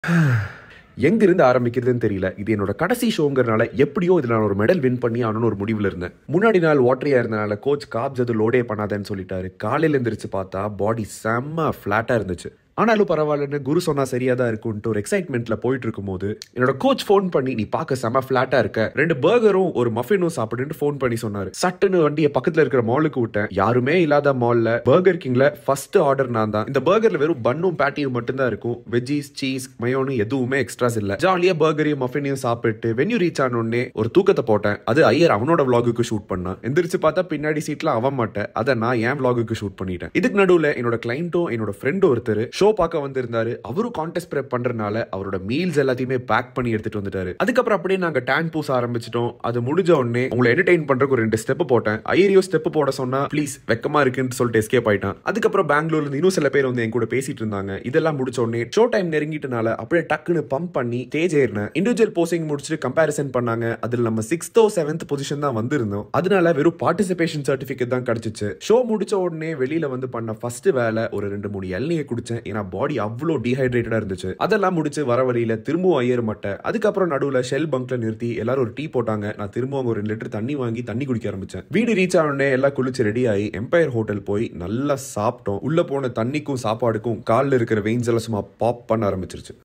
எங்கிருந்து ஆரம்பிக்கிறதுன்னு தெரியல இது என்னோட கடைசி ஷோங்கிறனால எப்படியோ இதில் நான் ஒரு மெடல் வின் பண்ணி ஆனு ஒரு முடிவில் இருந்தேன் முன்னாடி நாள் வாட்டரியா இருந்தனால கோச் காப்ஸ் அது லோடே பண்ணாதேன்னு சொல்லிட்டாரு காலையில எந்திரிச்சு பார்த்தா பாடி செம்ம ஃபிளாட்டா இருந்துச்சு ஆனாலும் பரவாயில்லன்னு குரு சொன்னா சரியா தான் இருக்கும்ட்டு ஒரு எக்ஸைட்மெண்ட்ல போயிட்டு இருக்கும்போது என்னோட கோச் ஃபோன் பண்ணி நீ பார்க்க செம ஃபிளாட்டா இருக்க ரெண்டு பர்கரும் ஒரு மஃபினும் சாப்பிடுன்னு ஃபோன் பண்ணி சொன்னாரு சட்டுன்னு வண்டியை பக்கத்துல இருக்கிற மாலுக்கு விட்டேன் யாருமே இல்லாத மால்ல பர்கர் கிங்ல ஃபர்ஸ்ட் ஆர்டர் நான் தான் இந்த பர்கர்ல வெறும் பன்னும் பேட்டியும் மட்டும்தான் இருக்கும் வெஜ்ஜீஸ் சீஸ் மயோனு எதுவுமே எக்ஸ்ட்ராஸ் இல்ல ஜாலியா பர்கரையும் மஃபினையும் சாப்பிட்டு வென்யூ ரீச் ஆன உடனே ஒரு தூக்கத்தை போட்டேன் அது ஐயர் அவனோட vlogக்கு ஷூட் பண்ணான் எந்திரிச்சு பார்த்தா பின்னாடி சீட்ல அவன் மாட்டேன் அதை நான் என் vlogக்கு ஷூட் பண்ணிட்டேன் இதுக்கு நடுவுல என்னோட கிளைண்ட்டும் என்னோட ஃப்ரெண்டும் ஒருத்தர் ஷோ பார்க்க வந்திருந்தாரு அவரும் கான்டெஸ்ட் ப்ரெப் பண்றதுனால அவரோட மீல்ஸ் எல்லாத்தையுமே பேக் பண்ணி எடுத்துட்டு வந்துட்டாரு அதுக்கப்புறம் அப்படியே நாங்க டேன் பூச ஆரம்பிச்சிட்டோம் அது முடிஞ்ச உடனே உங்களை என்டர்டைன் பண்றதுக்கு ஒரு ரெண்டு ஸ்டெப் போட்டேன் ஐயரியோ ஸ்டெப் போட சொன்னா ப்ளீஸ் வெக்கமா இருக்குன்னு சொல்லிட்டு எஸ்கேப் ஆயிட்டான் அதுக்கப்புறம் பெங்களூர்ல இருந்து இன்னும் சில பேர் வந்து என் கூட பேசிட்டு இருந்தாங்க இதெல்லாம் முடிச்ச உடனே ஷோ டைம் நெருங்கிட்டனால அப்படியே டக்குன்னு பம்ப் பண்ணி ஸ்டேஜ் ஏறினேன் இண்டிவிஜுவல் போசிங் முடிச்சுட்டு கம்பேரிசன் பண்ணாங்க அதுல நம்ம சிக்ஸ்த்தோ செவன்த் பொசிஷன் தான் வந்திருந்தோம் அதனால வெறும் பார்ட்டிசிபேஷன் சர்டிபிகேட் தான் கிடைச்சிச்சு ஷோ முடிச்ச உடனே வெளியில வந்து பண்ண ஃபர்ஸ்ட் வேலை ஒரு ரெண்டு மூணு எல்லையை குடிச்சேன் ஏன்னா பாடி அவ்வளோ டீஹைட்ரேட்டடா இருந்துச்சு அதெல்லாம் முடிச்சு வர வழியில திரும்பவும் ஐயர் மட்டை அதுக்கப்புறம் நடுவுல ஷெல் பங்க்ல நிறுத்தி எல்லாரும் ஒரு டீ போட்டாங்க நான் திரும்பவும் அங்க ஒரு ரெண்டு லிட்டர் தண்ணி வாங்கி தண்ணி குடிக்க ஆரம்பிச்சேன் வீடு ரீச் ஆன உடனே எல்லாம் குளிச்சு ரெடி ஆகி எம்பையர் ஹோட்டல் போய் நல்லா சாப்பிட்டோம் உள்ள போன தண்ணிக்கும் சாப்பாடுக்கும் காலில் இருக்கிற வெயின்ஸ் எல்லாம் சும்மா பாப் பண்ண ஆரம்பிச்சிருச்சு